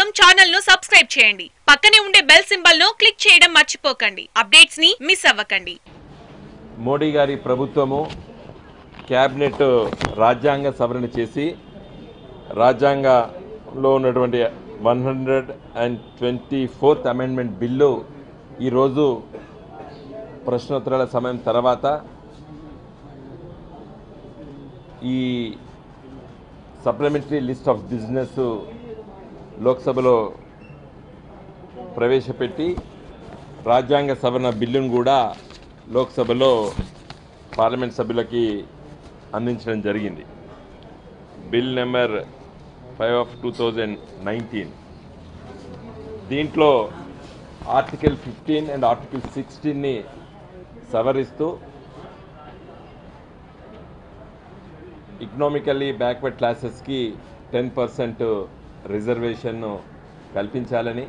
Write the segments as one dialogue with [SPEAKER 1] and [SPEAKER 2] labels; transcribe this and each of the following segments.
[SPEAKER 1] కోసం ఛానల్ ను సబ్స్క్రైబ్ చేయండి పక్కనే ఉండే బెల్ సింబల్ ను క్లిక్ చేయడం మర్చిపోకండి అప్డేట్స్ ని మిస్ అవ్వకండి
[SPEAKER 2] మోడీ గారి ప్రభుత్వము క్యాబినెట్ రాజ్యాంగ సవరణ చేసి రాజ్యాంగంలో ఉన్నటువంటి one hundred and twenty fourth amendment bill ఈరోజు ప్రశ్నోత్తరాల సమయం తర్వాత ఈ సప్లిమెంటరీ లిస్ట్ ఆఫ్ బిజినెస్ లోక్సభలో ప్రవేశపెట్టి రాజ్యాంగ సవరణ బిల్లును కూడా లోక్సభలో పార్లమెంట్ సభ్యులకి అందించడం జరిగింది bill number five of two thousand nineteen దీంట్లో ఆర్టికల్ ఫిఫ్టీన్ అండ్ ఆర్టికల్ సిక్స్టీన్ని సవరిస్తూ ఎకనామికల్లీ బ్యాక్వర్డ్ క్లాసెస్కి టెన్ పర్సెంట్ రిజర్వేషన్ కల్పించాలని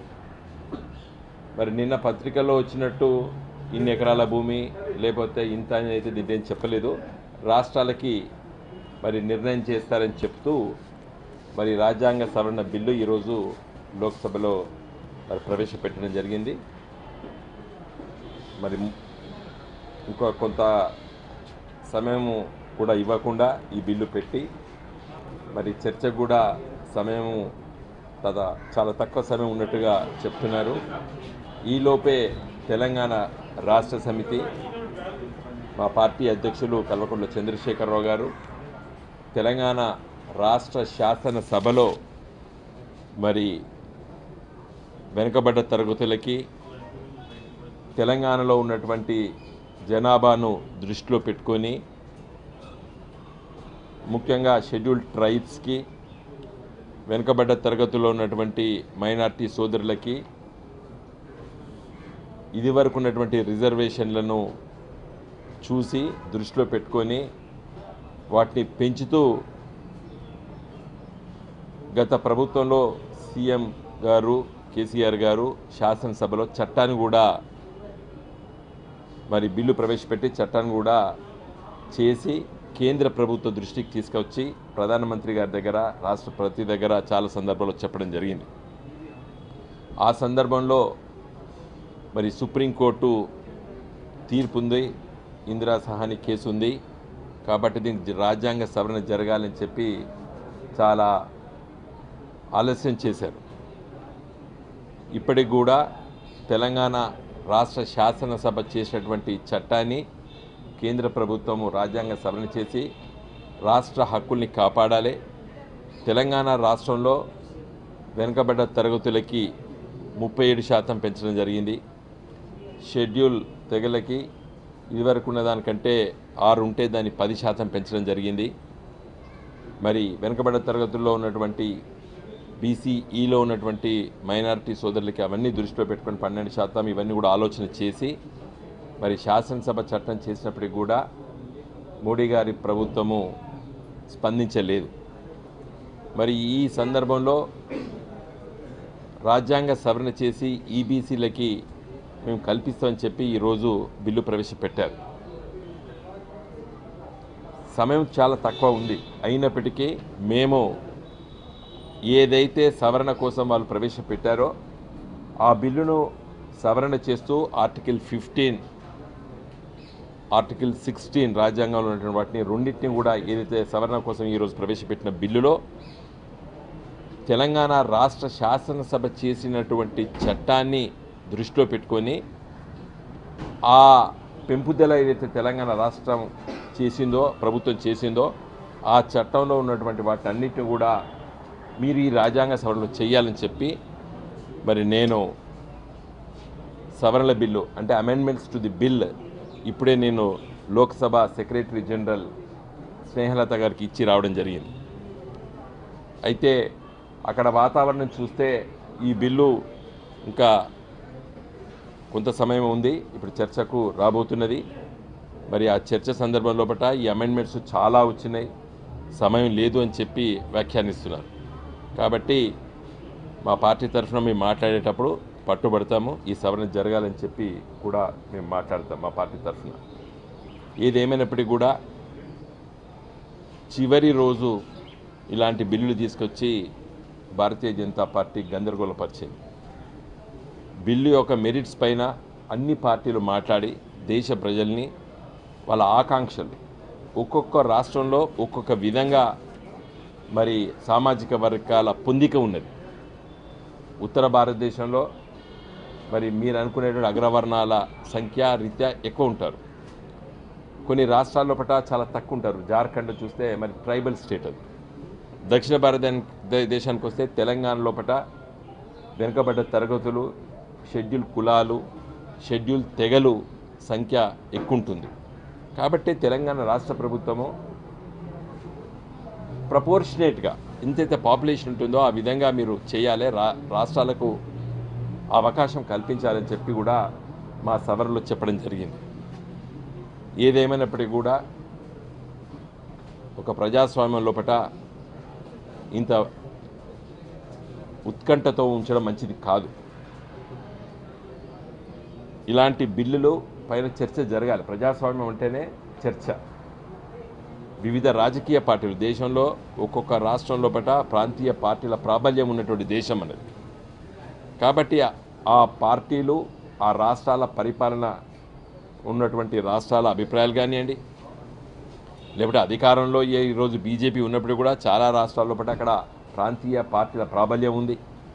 [SPEAKER 2] మరి నిన్న పత్రికల్లో వచ్చినట్టు ఇన్ని ఎకరాల భూమి లేకపోతే ఇంత అని అయితే దీంట్లో ఏం చెప్పలేదు రాష్ట్రాలకి మరి నిర్ణయం చేస్తారని చెప్తూ మరి రాజ్యాంగ సవరణ బిల్లు ఈరోజు లోక్సభలో మరి ప్రవేశపెట్టడం జరిగింది మరి ఇంకా కొంత సమయము కూడా ఇవ్వకుండా ఈ బిల్లు పెట్టి మరి చర్చకు కూడా సమయము తద చాలా తక్కువ సమయం ఉన్నట్టుగా చెప్తున్నారు ఈలోపే తెలంగాణ రాష్ట్ర సమితి మా పార్టీ అధ్యక్షులు కల్వకుంట్ల చంద్రశేఖరరావు గారు తెలంగాణ రాష్ట్ర శాసనసభలో మరి వెనుకబడ్డ తరగతులకి తెలంగాణలో ఉన్నటువంటి జనాభాను దృష్టిలో పెట్టుకొని ముఖ్యంగా షెడ్యూల్డ్ ట్రైబ్స్కి వెనుకబడ్డ తరగతుల్లో ఉన్నటువంటి మైనార్టీ సోదరులకి ఇదివరకు ఉన్నటువంటి రిజర్వేషన్లను చూసి దృష్టిలో పెట్టుకొని వాటిని పెంచుతూ గత ప్రభుత్వంలో సీఎం గారు కేసీఆర్ గారు శాసనసభలో చట్టాన్ని కూడా మరి బిల్లు ప్రవేశపెట్టి చట్టాన్ని కూడా చేసి కేంద్ర ప్రభుత్వ దృష్టికి తీసుకొచ్చి ప్రధానమంత్రి గారి దగ్గర రాష్ట్రపతి దగ్గర చాలా సందర్భాల్లో చెప్పడం జరిగింది ఆ సందర్భంలో మరి సుప్రీంకోర్టు తీర్పు ఉంది ఇందిరా సహాని కేసు ఉంది కాబట్టి దీనికి రాజ్యాంగ సవరణ జరగాలని చెప్పి చాలా ఆలస్యం చేశారు ఇప్పటికి కూడా తెలంగాణ రాష్ట్ర శాసనసభ చేసినటువంటి చట్టాన్ని కేంద్ర ప్రభుత్వము రాజ్యాంగ సవరణ చేసి రాష్ట్ర హక్కుల్ని కాపాడాలి తెలంగాణ రాష్ట్రంలో వెనుకబడ్డ తరగతులకి ముప్పై ఏడు శాతం పెంచడం జరిగింది షెడ్యూల్ తెగలకి ఇదివరకు ఉన్న దానికంటే ఆరు ఉంటే దాన్ని పది శాతం పెంచడం జరిగింది మరి వెనుకబడ్డ తరగతుల్లో ఉన్నటువంటి బీసీఈలో ఉన్నటువంటి మైనారిటీ సోదరులకి అవన్నీ దృష్టిలో పెట్టుకొని పన్నెండు శాతం ఇవన్నీ కూడా ఆలోచన చేసి మరి శాసనసభ చట్టం చేసినప్పటికి కూడా మోడీ గారి ప్రభుత్వము స్పందించలేదు మరి ఈ సందర్భంలో రాజ్యాంగ సవరణ చేసి ఈబీసీలకి మేము కల్పిస్తామని చెప్పి ఈరోజు బిల్లు ప్రవేశపెట్టారు సమయం చాలా తక్కువ ఉంది అయినప్పటికీ మేము ఏదైతే సవరణ కోసం వాళ్ళు ప్రవేశపెట్టారో ఆ బిల్లును సవరణ చేస్తూ ఆర్టికల్ ఫిఫ్టీన్ ఆర్టికల్ సిక్స్టీన్ రాజ్యాంగంలో ఉన్నటువంటి వాటిని రెండింటిని కూడా ఏదైతే సవరణ కోసం ఈరోజు ప్రవేశపెట్టిన బిల్లులో తెలంగాణ రాష్ట్ర శాసనసభ చేసినటువంటి చట్టాన్ని దృష్టిలో పెట్టుకొని ఆ పెంపుదల ఏదైతే తెలంగాణ రాష్ట్రం చేసిందో ప్రభుత్వం చేసిందో ఆ చట్టంలో ఉన్నటువంటి వాటన్నిటిని కూడా మీరు ఈ రాజ్యాంగ సవరణలు చేయాలని చెప్పి మరి నేను సవరణల బిల్లు అంటే అమెండ్మెంట్స్ టు ది బిల్ ఇప్పుడే నేను లోక్సభ సెక్రటరీ జనరల్ స్నేహలత గారికి ఇచ్చి రావడం జరిగింది అయితే అక్కడ వాతావరణం చూస్తే ఈ బిల్లు ఇంకా కొంత సమయం ఉంది ఇప్పుడు చర్చకు రాబోతున్నది మరి ఆ చర్చ సందర్భం లోపల ఈ అమెండ్మెంట్స్ చాలా వచ్చినాయి సమయం లేదు అని చెప్పి వ్యాఖ్యానిస్తున్నారు కాబట్టి మా పార్టీ తరఫున మేము మాట్లాడేటప్పుడు పట్టుబడతాము ఈ సవరణ జరగాలని చెప్పి కూడా మేము మాట్లాడతాం మా పార్టీ తరఫున ఏదేమైనప్పటికీ కూడా చివరి రోజు ఇలాంటి బిల్లులు తీసుకొచ్చి భారతీయ జనతా పార్టీ గందరగోళపరిచింది బిల్లు యొక్క మెరిట్స్ పైన అన్ని పార్టీలు మాట్లాడి దేశ ప్రజల్ని వాళ్ళ ఆకాంక్షలు ఒక్కొక్క రాష్ట్రంలో ఒక్కొక్క విధంగా మరి సామాజిక వర్గాల పొందిక ఉన్నది ఉత్తర భారతదేశంలో మరి మీరు అనుకునేటువంటి అగ్రవర్ణాల సంఖ్య రీత్యా ఎక్కువ ఉంటారు కొన్ని రాష్ట్రాల్లో పట చాలా తక్కువ ఉంటారు జార్ఖండ్ చూస్తే మరి ట్రైబల్ స్టేట్ అది దక్షిణ భారత దేశానికి వస్తే తెలంగాణ లోపట వెనుకబడ్డ తరగతులు షెడ్యూల్ కులాలు షెడ్యూల్ తెగలు సంఖ్య ఎక్కువ ఉంటుంది కాబట్టి తెలంగాణ రాష్ట్ర ప్రభుత్వము ప్రపోర్షనేట్గా ఎంతైతే పాపులేషన్ ఉంటుందో ఆ విధంగా మీరు చేయాలి రా రాష్ట్రాలకు అవకాశం కల్పించాలని చెప్పి కూడా మా సవరణలో చెప్పడం జరిగింది ఏదేమైనప్పటికీ కూడా ఒక ప్రజాస్వామ్యం లోపట ఇంత ఉత్కంఠతో ఉంచడం మంచిది కాదు ఇలాంటి బిల్లులు పైన చర్చ జరగాలి ప్రజాస్వామ్యం అంటేనే చర్చ వివిధ రాజకీయ పార్టీలు దేశంలో ఒక్కొక్క రాష్ట్రం లోపట ప్రాంతీయ పార్టీల ప్రాబల్యం ఉన్నటువంటి దేశం అనేది కాబట్టి ఆ పార్టీలు ఆ రాష్ట్రాల పరిపాలన ఉన్నటువంటి రాష్ట్రాల అభిప్రాయాలు కానివ్వండి లేకపోతే అధికారంలో ఏ ఈరోజు బీజేపీ ఉన్నప్పుడు కూడా చాలా రాష్ట్రాల్లో పట్ల అక్కడ ప్రాంతీయ పార్టీల ప్రాబల్యం ఉంది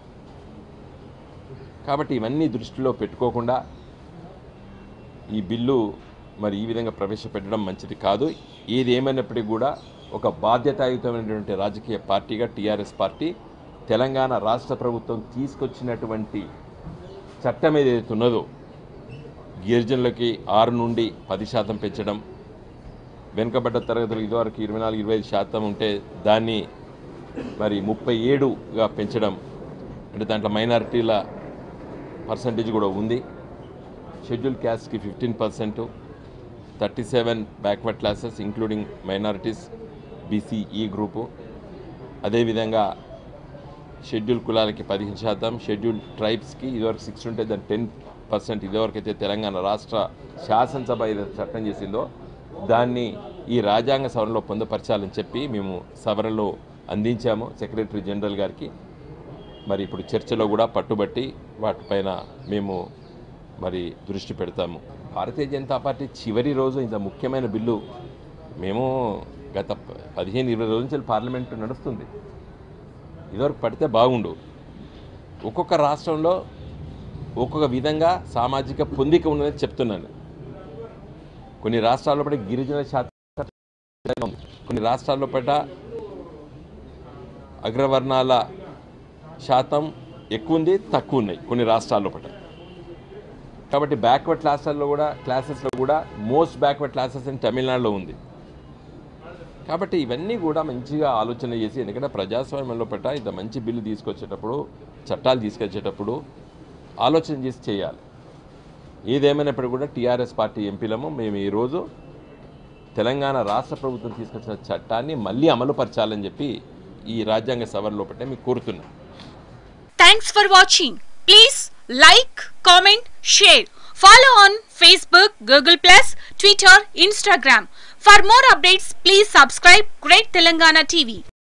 [SPEAKER 2] కాబట్టి ఇవన్నీ దృష్టిలో పెట్టుకోకుండా ఈ బిల్లు మరి ఈ విధంగా ప్రవేశపెట్టడం మంచిది కాదు ఏది ఏమైనప్పటికీ కూడా ఒక బాధ్యతాయుతమైనటువంటి రాజకీయ పార్టీగా టీఆర్ఎస్ పార్టీ తెలంగాణ రాష్ట్ర ప్రభుత్వం తీసుకొచ్చినటువంటి చట్టం ఏదైతే ఉన్నదో గిరిజనులకి ఆరు నుండి పది శాతం పెంచడం వెనుకబడ్డ తరగతులు ఇదివరకు ఇరవై నాలుగు ఇరవై ఐదు శాతం ఉంటే దాన్ని మరి ముప్పై ఏడుగా పెంచడం అంటే దాంట్లో మైనారిటీల పర్సంటేజ్ కూడా ఉంది షెడ్యూల్ క్యాస్ట్కి fifteen percent thirty seven backward classes including minorities BCE group అదేవిధంగా షెడ్యూల్ కులాలకి పదిహేను శాతం షెడ్యూల్ ట్రైబ్స్కి ఇదివరకు సిక్స్ ఉంటే దాని టెన్ పర్సెంట్ ఇదివరకు అయితే తెలంగాణ రాష్ట్ర శాసనసభ ఏదైతే చట్టం చేసిందో దాన్ని ఈ రాజ్యాంగ సవరణలో పొందుపరచాలని చెప్పి మేము సవరణలో అందించాము సెక్రటరీ జనరల్ గారికి మరి ఇప్పుడు చర్చలో కూడా పట్టుబట్టి వాటిపైన మేము మరి దృష్టి పెడతాము భారతీయ జనతా పార్టీ చివరి రోజు ఇంత ముఖ్యమైన బిల్లు మేము గత ప- పదిహేను ఇరవై రోజుల నుంచి పార్లమెంటు నడుస్తుంది ఇదివరకు పడితే బాగుండు ఒక్కొక్క రాష్ట్రంలో ఒక్కొక్క విధంగా సామాజిక పొందిక ఉన్నదని చెప్తున్నాను కొన్ని రాష్ట్రాల్లో పట్ల గిరిజన శాతం ఉంది. కొన్ని రాష్ట్రాల్లో పట్ల అగ్రవర్ణాల శాతం ఎక్కువ ఉంది తక్కువ ఉన్నాయి కొన్ని రాష్ట్రాల్లో పట్ల కాబట్టి బ్యాక్వర్డ్ క్లాసెస్లో కూడా క్లాసెస్లో కూడా మోస్ట్ బ్యాక్వర్డ్ క్లాసెస్ ఇన్ తమిళనాడులో ఉంది కాబట్టి ఇవన్నీ కూడా మంచిగా ఆలోచన చేసి ఎందుకంటే ప్రజాస్వామ్యంలో పట్ల ఇంత మంచి బిల్లు తీసుకొచ్చేటప్పుడు చట్టాలు తీసుకొచ్చేటప్పుడు ఆలోచన చేసి చేయాలి ఏదేమైనప్పుడు కూడా టీఆర్ఎస్ పార్టీ ఎంపీలము మేము ఈరోజు తెలంగాణ రాష్ట్ర ప్రభుత్వం తీసుకొచ్చిన చట్టాన్ని మళ్ళీ అమలుపరచాలని చెప్పి ఈ రాజ్యాంగ సవరణ పట్టే మీకు కోరుతున్నాం
[SPEAKER 1] Thanks for watching. Please like, comment, share. Follow on Facebook, Google Plus, Twitter, Instagram. For more updates, please subscribe Great Telangana TV.